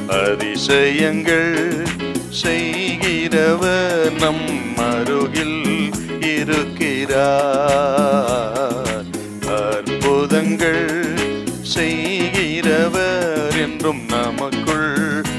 அதிசயங்கள் செய்கிறவர் நம் அருகில் இருக்கிறார் அற்புதங்கள் செய்கிறவர் என்றும் நமக்குள்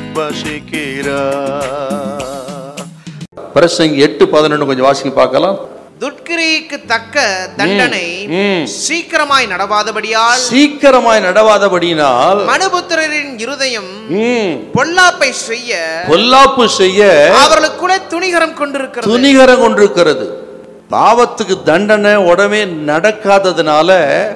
வசிக்கிறார் பிரசங்கி எட்டு பதினொன்று கொஞ்சம் வாசிக்க பார்க்கலாம் துர்க்கிரிக்கு தக்க தண்டனை ம். சீக்கிரமாய் நடவாதபடியால் சீக்கிரமாய் நடவாதபடியினால் மனுபுத்திரரின் இருதயம் ம், பொல்லாப்பை செய்ய பொல்லாப்பு செய்ய அவர்களுக்குள்ளே துணிகரம் கொண்டிருக்கிறது துணிகரம் கொண்டிருக்கிறது பாவத்துக்கு தண்டனை உடனே நடக்காததுனால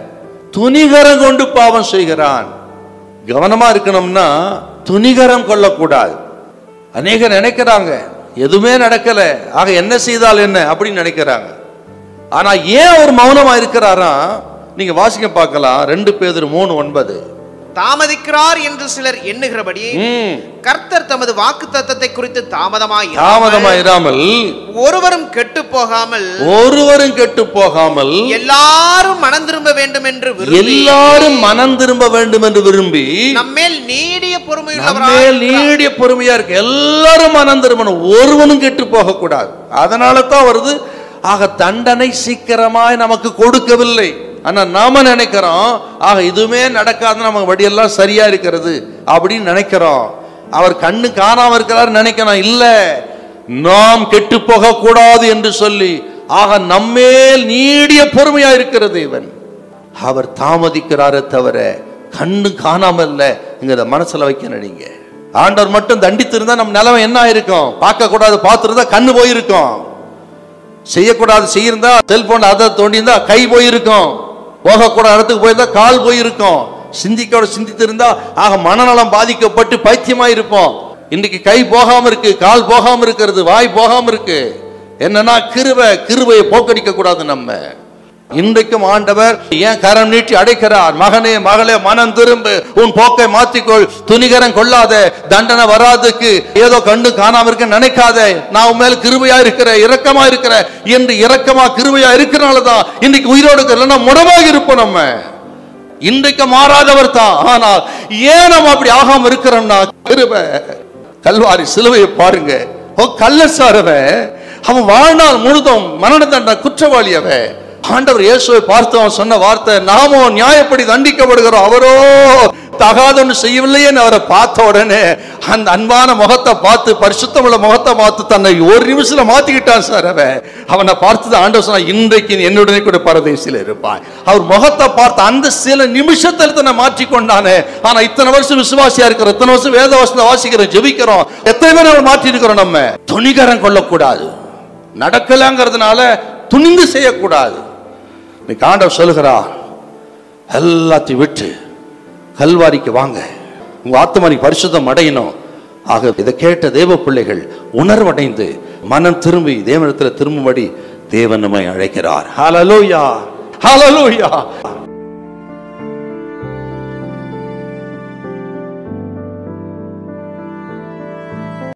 துணிகரம் கொண்டு பாவம் செய்கிறான் கவனமா இருக்கணும்னா துணிகரம் கொள்ளக்கூடாது அநேகர் நினைக்கிறாங்க எதுவுமே நடக்கல ஆக என்ன செய்தால் என்ன அப்படின்னு நினைக்கிறாங்க ஆனா ஏன் அவர் மௌனமா இருக்கிறாரா நீங்க வாசிக்க பார்க்கலாம் ரெண்டு பேர் மூணு ஒன்பது தாமதிக்கிறார் என்று சிலர் எண்ணுகிறபடி ம், கர்த்தர் தமது வாக்கு தத்தத்தை குறித்து தாமதமாய் தாமதமா இராமல் ஒருவரும் கெட்டு போகாமல் ஒருவரும் கெட்டு போகாமல் எல்லாரும் மனம் திரும்ப வேண்டும் என்று விரும்பி எல்லாரும் மனம் திரும்ப வேண்டும் என்று விரும்பி நம்மேல் நீடிய நம்மே பொறுமையுள்ளவராய் நீடிய பொறுமையா இருக்கு எல்லாரும் மனம் திரும்பணும் ஒருவனும் கெட்டு போக கூடாது அதனால தான் வருது ஆக தண்டனை சீக்கிரமாய் நமக்கு கொடுக்கவில்லை ஆனா நாம நினைக்கிறோம் ஆக இதுவுமே நடக்காது நம்ம வழியெல்லாம் சரியா இருக்கிறது அப்படின்னு நினைக்கிறோம் அவர் கண்ணு காணாம இருக்கிறார் நினைக்கணும் இல்ல நாம் கெட்டு போக கூடாது என்று சொல்லி ஆக நம்மேல் நீடிய பொறுமையா இருக்கிறது இவன் அவர் தாமதிக்கிறாரே தவிர கண்ணு காணாம இல்ல இங்க மனசுல வைக்கணும் நீங்க ஆண்டவர் மட்டும் தண்டித்திருந்தா நம்ம நிலைமை என்ன ஆயிருக்கும் பார்க்க கூடாது பார்த்திருந்தா கண்ணு போயிருக்கும் செய்யக்கூடாது செய்யிருந்தா செல்போன் அதை தோண்டியிருந்தா கை போயிருக்கும் போகக்கூடாத இடத்துக்கு போயிருந்தா கால் போயிருக்கும் சிந்திக்கோட சிந்தித்திருந்தா ஆக மனநலம் பாதிக்கப்பட்டு பைத்தியமா இருப்போம் இன்னைக்கு கை போகாம இருக்கு கால் போகாம இருக்கிறது வாய் போகாம இருக்கு என்னன்னா கிருபை கிருபையை போக்கடிக்க கூடாது நம்ம இன்றைக்கும் ஆண்டவர் ஏன் கரம் நீட்டி அடைக்கிறார் மகனே மகளே மனம் திரும்பு உன் போக்கை மாத்திக்கொள் துணிகரம் கொள்ளாத தண்டனை வராதுக்கு ஏதோ கண்டு காணாம இருக்க நினைக்காத நான் உன் மேல கிருபையா இருக்கிற இரக்கமா இருக்கிற என்று இரக்கமா கிருபையா இருக்கிறனால தான் இன்னைக்கு உயிரோடு இருக்கிற இல்லைன்னா முடமாக இருப்போம் நம்ம இன்றைக்கு மாறாதவர் தான் ஆனால் ஏன் நம்ம அப்படி ஆகாம இருக்கிறோம்னா கிருபை கல்வாரி சிலுவையை பாருங்க ஓ கள்ளசாரவன் அவன் வாழ்நாள் முழுதும் மரண தண்டனை குற்றவாளி அவன் ஆண்டவர் இயேசுவை பார்த்து அவன் சொன்ன வார்த்தை நாமோ நியாயப்படி தண்டிக்கப்படுகிறோம் அவரோ தகாதொன்னு செய்யவில்லையே அவரை பார்த்த உடனே அந்த அன்பான முகத்தை பார்த்து பரிசுத்தமுள்ள முகத்தை பார்த்து தன்னை ஒரு நிமிஷத்துல மாத்திக்கிட்டான் சார் அவன் அவனை பார்த்து ஆண்டவர் சொன்னா இன்றைக்கு நீ என்னுடனே கூட பரதேசில இருப்பாய் அவர் முகத்தை பார்த்து அந்த சில நிமிஷத்தில் தன்னை மாற்றி கொண்டானே ஆனா இத்தனை வருஷம் விசுவாசியா இருக்கிறோம் இத்தனை வருஷம் வேத வசனம் வாசிக்கிறோம் ஜெபிக்கிறோம் எத்தனை பேர் நம்ம மாற்றி இருக்கிறோம் நம்ம துணிகரம் கொள்ளக்கூடாது நடக்கலங்கிறதுனால துணிந்து செய்யக்கூடாது இன்னைக்கு ஆண்டவர் சொல்லுகிறார் எல்லாத்தையும் விட்டு கல்வாரிக்கு வாங்க உங்க ஆத்மானி பரிசுத்தம் அடையணும் ஆக இதை கேட்ட தேவ பிள்ளைகள் உணர்வடைந்து மனம் திரும்பி தேவனிடத்தில் திரும்பும்படி தேவன் நம்மை அழைக்கிறார் ஹalleluya ஹalleluya